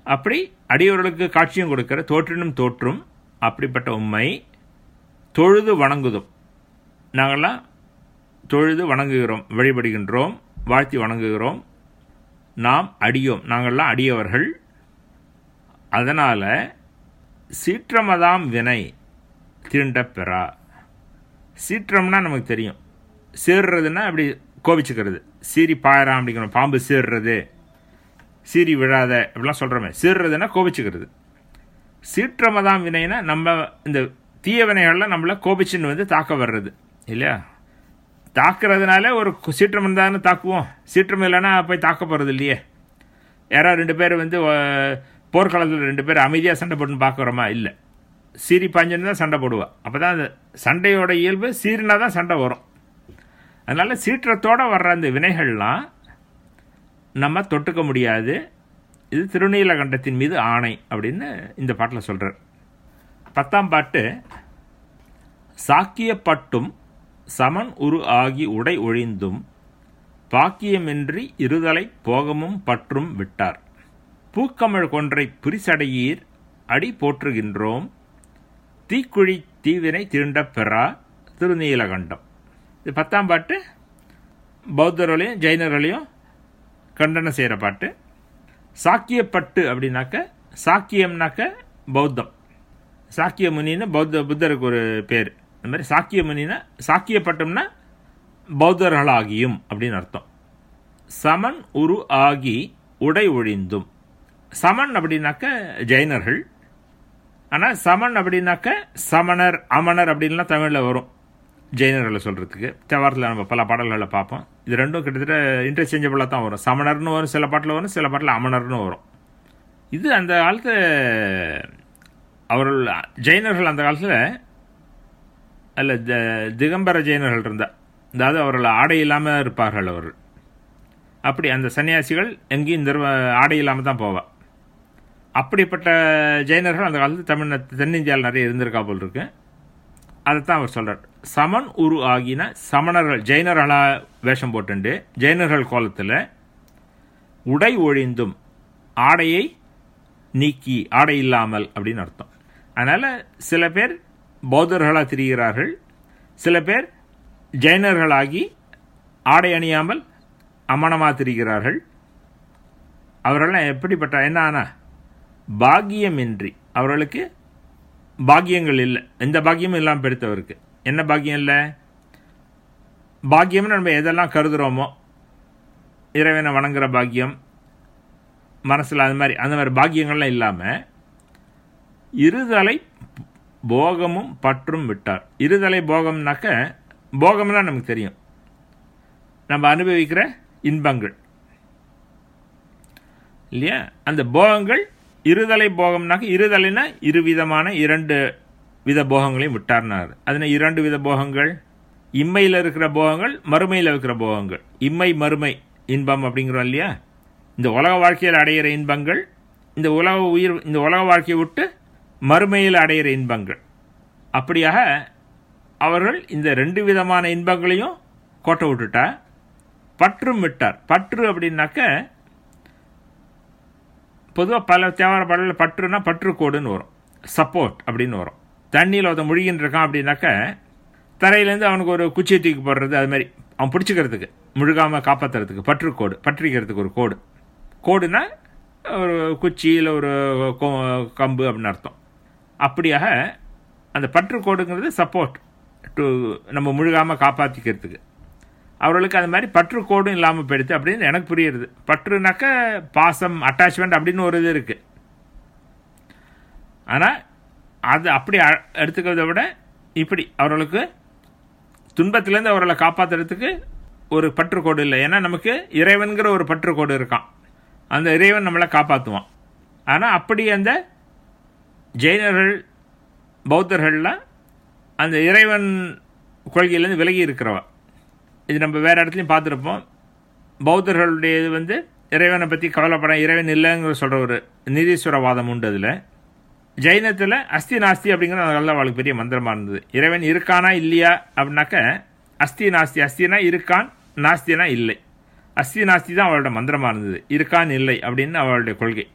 அப்படி அடியவர்களுக்கு காட்சியும் கொடுக்கிற தோற்றினும் தோற்றும் அப்படிப்பட்ட உண்மை தொழுது வணங்குதும் நாங்கள்லாம் தொழுது வணங்குகிறோம் வழிபடுகின்றோம் வாழ்த்தி வணங்குகிறோம் நாம் அடியோம் நாங்கள்லாம் அடியவர்கள் அதனால் சீற்றமதாம் வினை தீண்ட பெறா சீற்றம்னா நமக்கு தெரியும் சீர்றதுன்னா அப்படி கோபிச்சுக்கிறது சீறி பாயறான் அப்படிங்கிற பாம்பு சீர்றது சீறி விழாத அப்படிலாம் சொல்கிறோமே சீர்றதுன்னா கோபிச்சுக்கிறது சீற்றமதாம் வினைனா நம்ம இந்த தீய வினைகள்லாம் நம்மளை கோபிச்சுன்னு வந்து தாக்க வர்றது இல்லையா தாக்குறதுனால ஒரு சீற்றம் இருந்தாலும் தாக்குவோம் சீற்றம் இல்லைன்னா போய் தாக்க போகிறது இல்லையே யாராவது ரெண்டு பேர் வந்து அஹ், போர்க்களத்தில் ரெண்டு பேர் அமைதியாக சண்டை போட்டுன்னு பார்க்குறோமா இல்லை சீறி பாஞ்சுன்னு தான் சண்டை போடுவா அப்போ தான் அந்த சண்டையோட இயல்பு சீறினா தான் சண்டை வரும் அதனால் சீற்றத்தோடு வர்ற அந்த வினைகள்லாம் நம்ம தொட்டுக்க முடியாது இது திருநீலகண்டத்தின் மீது ஆணை அப்படின்னு இந்த பாட்டில் சொல்கிறார் பத்தாம் பாட்டு சாக்கியப்பட்டும் சமன் உரு ஆகி உடை ஒழிந்தும் பாக்கியமின்றி இருதலை போகமும் பற்றும் விட்டார் பூக்கமிழ் கொன்றை புரிசடையீர் அடி போற்றுகின்றோம் தீக்குழி தீவினை தீண்ட பெறா திருநீலகண்டம் இது பத்தாம் பாட்டு பௌத்தர்களையும் ஜெயினர்களையும் கண்டனம் செய்கிற பாட்டு சாக்கியப்பட்டு அப்படின்னாக்க சாக்கியம்னாக்க பௌத்தம் சாக்கிய முனின்னு பௌத்த புத்தருக்கு ஒரு பேர் இந்த மாதிரி சாக்கிய முனினா சாக்கியப்பட்டம்னா பௌத்தர்களாகியும் அப்படின்னு அர்த்தம் சமன் உரு ஆகி உடை ஒழிந்தும் சமன் அப்படின்னாக்க ஜெயினர்கள் ஆனால் சமன் அப்படின்னாக்க சமணர் அமணர் அப்படின்லாம் தமிழில் வரும் ஜெயினர்களை சொல்கிறதுக்கு தேவாரத்தில் நம்ம பல பாடல்களை பார்ப்போம் இது ரெண்டும் கிட்டத்தட்ட இன்டர்சேஞ்சபிளாக தான் வரும் சமணர்னு வரும் சில பாட்டில் வரும் சில பாட்டில் அமணர்னு வரும் இது அந்த காலத்தில் அவர்கள் ஜெயினர்கள் அந்த காலத்தில் அல்ல த- திகம்பர ஜெயினர்கள் இருந்தா அதாவது அவர்கள் ஆடை இல்லாமல் இருப்பார்கள் அவர்கள் அப்படி அந்த சன்னியாசிகள் எங்கேயும் இந்த ஆடை இல்லாமல் தான் போவா அப்படிப்பட்ட ஜெயினர்கள் அந்த காலத்தில் தமிழ் தென்னிந்தியாவில் நிறைய இருந்திருக்கா போல் இருக்கு அதைத்தான் அவர் சொல்றார் சமன் உரு ஆகின சமணர்கள் ஜெயினர்களா வேஷம் போட்டுண்டு ஜெயினர்கள் கோலத்தில் உடை ஒழிந்தும் ஆடையை நீக்கி ஆடை இல்லாமல் அப்படின்னு அர்த்தம் அதனால் சில பேர் பௌத்தர்களாக திரிகிறார்கள் சில பேர் ஜெயினர்களாகி ஆடை அணியாமல் அமனமாக திரிகிறார்கள் அவர்களெல்லாம் எப்படிப்பட்ட என்ன ஆனா பாக்கியமின்றி அவர்களுக்கு பாக்கியங்கள் இல்லை எந்த பாக்கியமும் இல்லாமல் பெருத்தவருக்கு என்ன பாக்கியம் இல்லை பாக்கியம்னு நம்ம எதெல்லாம் கருதுகிறோமோ இறைவனை வணங்குற பாக்கியம் மனசில் அது மாதிரி அந்த மாதிரி பாக்கியங்கள்லாம் இல்லாமல் இருதலை போகமும் பற்றும் விட்டார் இருதலை போகம்னாக்க போகம்னா நமக்கு தெரியும் நம்ம அனுபவிக்கிற இன்பங்கள் இல்லையா அந்த போகங்கள் இருதலை போகம்னாக்க இருதலைனா இரு விதமான இரண்டு வித போகங்களையும் விட்டார்னார் அதில் இரண்டு வித போகங்கள் இம்மையில் இருக்கிற போகங்கள் மறுமையில் இருக்கிற போகங்கள் இம்மை மறுமை இன்பம் அப்படிங்கிறோம் இல்லையா இந்த உலக வாழ்க்கையில் அடையிற இன்பங்கள் இந்த உலக உயிர் இந்த உலக வாழ்க்கையை விட்டு மறுமையில் அடையிற இன்பங்கள் அப்படியாக அவர்கள் இந்த ரெண்டு விதமான இன்பங்களையும் கோட்டை விட்டுட்டா பற்றும் விட்டார் பற்று அப்படின்னாக்க பொதுவாக பல தேவார பாடலில் பற்றுனா பற்றுக்கோடுன்னு வரும் சப்போர்ட் அப்படின்னு வரும் தண்ணியில் ஒருத்தன் முழுகின்னு இருக்கான் அப்படின்னாக்க தரையிலேருந்து அவனுக்கு ஒரு குச்சியை தூக்கி போடுறது அது மாதிரி அவன் பிடிச்சிக்கிறதுக்கு முழுகாமல் காப்பாற்றுறதுக்கு பற்றுக்கோடு பற்றிக்கிறதுக்கு ஒரு கோடு கோடுனா ஒரு குச்சி இல்லை ஒரு கொ- கம்பு அப்படின்னு அர்த்தம் அப்படியாக அந்த பற்றுக்கோடுங்கிறது சப்போர்ட் டு நம்ம முழுகாமல் காப்பாற்றிக்கிறதுக்கு அவர்களுக்கு அது மாதிரி பற்றுக்கோடும் இல்லாமல் போயிடுது அப்படின்னு எனக்கு புரியுறது பற்றுனாக்க பாசம் அட்டாச்மெண்ட் அப்படின்னு ஒரு இது இருக்குது ஆனால் அது அப்படி அ- எடுத்துக்கிறத விட இப்படி அவர்களுக்கு துன்பத்திலேருந்து அவர்களை காப்பாற்றுறதுக்கு ஒரு பற்றுக்கோடு இல்லை ஏன்னா நமக்கு இறைவன்கிற ஒரு பற்றுக்கோடு இருக்கான் அந்த இறைவன் நம்மளை காப்பாற்றுவான் ஆனால் அப்படி அந்த ஜெயினர்கள் பௌத்தர்கள்லாம் அந்த இறைவன் கொள்கையிலேருந்து விலகி இருக்கிறவ இது நம்ம வேறு இடத்துலையும் பார்த்துருப்போம் பௌத்தர்களுடைய இது வந்து இறைவனை பற்றி கவலைப்பட இறைவன் இல்லைங்கிற சொல்கிற ஒரு நிதீஸ்வரவாதம் உண்டு அதில் ஜெயினத்தில் அஸ்தி நாஸ்தி அப்படிங்கிற நல்ல அவளுக்கு பெரிய மந்திரமாக இருந்தது இறைவன் இருக்கானா இல்லையா அப்படின்னாக்க அஸ்தி நாஸ்தி அஸ்தினா இருக்கான் நாஸ்தினா இல்லை அஸ்தி நாஸ்தி தான் அவளோட மந்திரமாக இருந்தது இருக்கான் இல்லை அப்படின்னு அவளுடைய கொள்கை